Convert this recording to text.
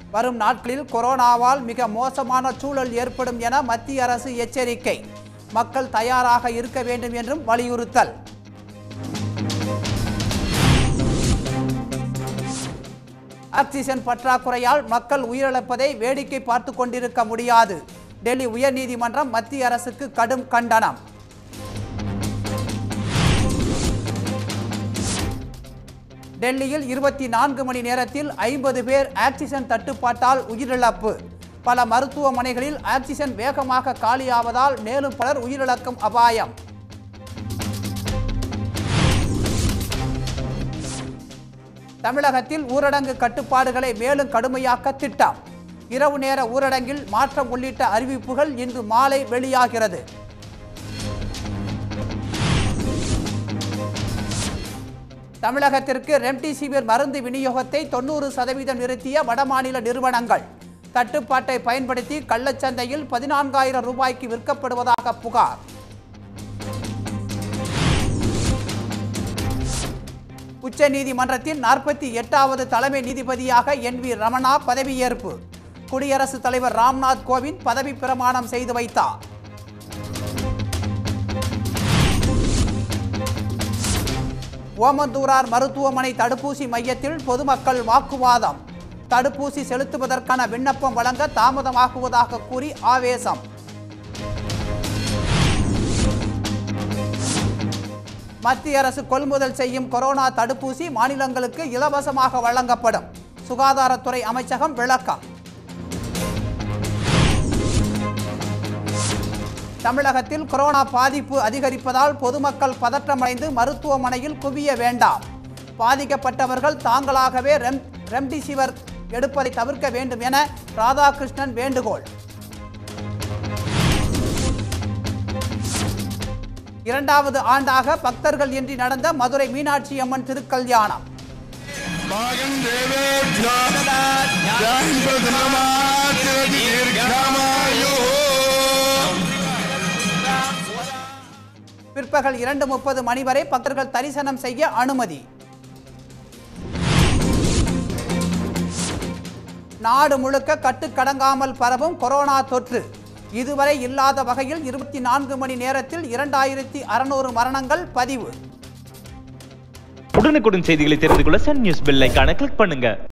வரும் நாட்களில் கொரோனாவால் மிக மோசமான சூழல் ஏற்படும் என மத்திய அரசு எச்சரிக்கை மக்கள் தயாராக இருக்க வேண்டும் என்றும் வலியுறுத்தல் ஆக்சிஜன் பற்றாக்குறையால் மக்கள் உயிரிழப்பதை வேடிக்கை பார்த்து கொண்டிருக்க முடியாது டெல்லி உயர்நீதிமன்றம் மத்திய அரசுக்கு கடும் கண்டனம் டெல்லியில் இருபத்தி நான்கு மணி நேரத்தில் ஐம்பது பேர் ஆக்சிஜன் தட்டுப்பாட்டால் உயிரிழப்பு பல மருத்துவமனைகளில் ஆக்சிஜன் வேகமாக காலியாவதால் மேலும் பலர் உயிரிழக்கும் அபாயம் தமிழகத்தில் ஊரடங்கு கட்டுப்பாடுகளை மேலும் கடுமையாக்க திட்டம் இரவு நேர ஊரடங்கில் மாற்றம் உள்ளிட்ட அறிவிப்புகள் இன்று மாலை வெளியாகிறது தமிழகத்திற்கு ரெம்டிசிவிர் மருந்து விநியோகத்தை தொண்ணூறு சதவீதம் நிறுத்திய வடமாநில நிறுவனங்கள் தட்டுப்பாட்டை பயன்படுத்தி கள்ளச்சந்தையில் பதினான்காயிரம் ரூபாய்க்கு விற்கப்படுவதாக புகார் உச்சநீதிமன்றத்தின் நாற்பத்தி எட்டாவது தலைமை நீதிபதியாக என் வி ரமணா பதவியேற்பு குடியரசுத் தலைவர் ராம்நாத் கோவிந்த் பதவி பிரமாணம் செய்து வைத்தார் ஓமந்தூரார் மருத்துவமனை தடுப்பூசி மையத்தில் பொதுமக்கள் வாக்குவாதம் தடுப்பூசி செலுத்துவதற்கான விண்ணப்பம் வழங்க தாமதமாகுவதாக கூறி ஆவேசம் மத்திய அரசு கொள்முதல் செய்யும் கொரோனா தடுப்பூசி மாநிலங்களுக்கு இலவசமாக வழங்கப்படும் சுகாதாரத்துறை அமைச்சகம் விளக்கம் தமிழகத்தில் கொரோனா பாதிப்பு அதிகரிப்பதால் பொதுமக்கள் பதற்றமடைந்து மருத்துவமனையில் குவிய வேண்டாம் பாதிக்கப்பட்டவர்கள் தாங்களாகவே ரெம் ரெம்டிசிவர் எடுப்பதை தவிர்க்க வேண்டும் என ராதாகிருஷ்ணன் வேண்டுகோள் இரண்டாவது ஆண்டாக பக்தர்கள் இன்றி நடந்த மதுரை மீனாட்சி அம்மன் திருக்கல்யாணம் भागं देवेभ्यो பிற்பகல் இரண்டு முப்பது மணி வரை பக்தர்கள் தரிசனம் செய்ய அனுமதி நாடு முழுக்க கட்டுக்கடங்காமல் பரவும் கொரோனா தொற்று இதுவரை இல்லாத வகையில் இருபத்தி நான்கு மணி நேரத்தில் இரண்டாயிரத்தி அறுநூறு மரணங்கள் பதிவு உடனுக்குடன் செய்திகளை தெரிந்து கொள்ள சன் நியூஸ் பெல் ஐகானை கிளிக் பண்ணுங்க